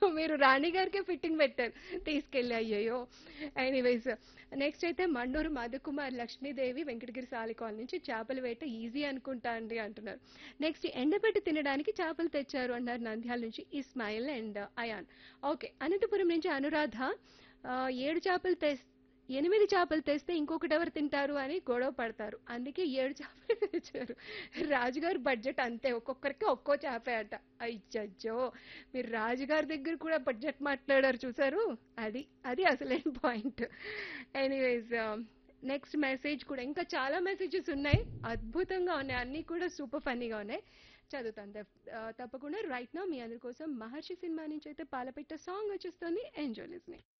మీరు రాణి గారికే ఫిట్టింగ్ పెట్టారు తీసుకెళ్ళి అయ్యయ్యో ఎనీవేస్ నెక్స్ట్ అయితే మండూరు మధుకుమార్ లక్ష్మీదేవి వెంకటగిరి సాలి కాలనీ నుంచి చేపలు వేట ఈజీ అనుకుంటా అండి అంటున్నారు నెక్స్ట్ ఎండబెట్టి తినడానికి చేపలు తెచ్చారు అన్నారు నంద్యాల నుంచి ఇస్మాయిల్ అండ్ అయాన్ ఓకే అనంతపురం నుంచి అనురాధ ఆ, ఏడు చేపలు తెస్ ఎనిమిది చేపలు తెస్తే ఇంకొకటి ఎవరు తింటారు అని గొడవ పడతారు అందుకే ఏడు చేపలు తెచ్చారు రాజుగారి బడ్జెట్ అంతే ఒక్కొక్కరికి ఒక్కో చేపే అట అయ్యో మీరు రాజుగారి దగ్గర కూడా బడ్జెట్ మాట్లాడారు చూసారు అది అది అసలైన పాయింట్ ఎనీవేస్ నెక్స్ట్ మెసేజ్ కూడా ఇంకా చాలా మెసేజెస్ ఉన్నాయి అద్భుతంగా ఉన్నాయి అన్నీ కూడా సూపర్ ఫన్నీగా ఉన్నాయి చదువుతాను తప్- ఆ, తప్పకుండా రైట్ నా మీ అందరి కోసం మహర్షి సినిమా నుంచి అయితే పాలపెట్ట సాంగ్ వచ్చేస్తుంది ఎంజాయ్ లిస్నింగ్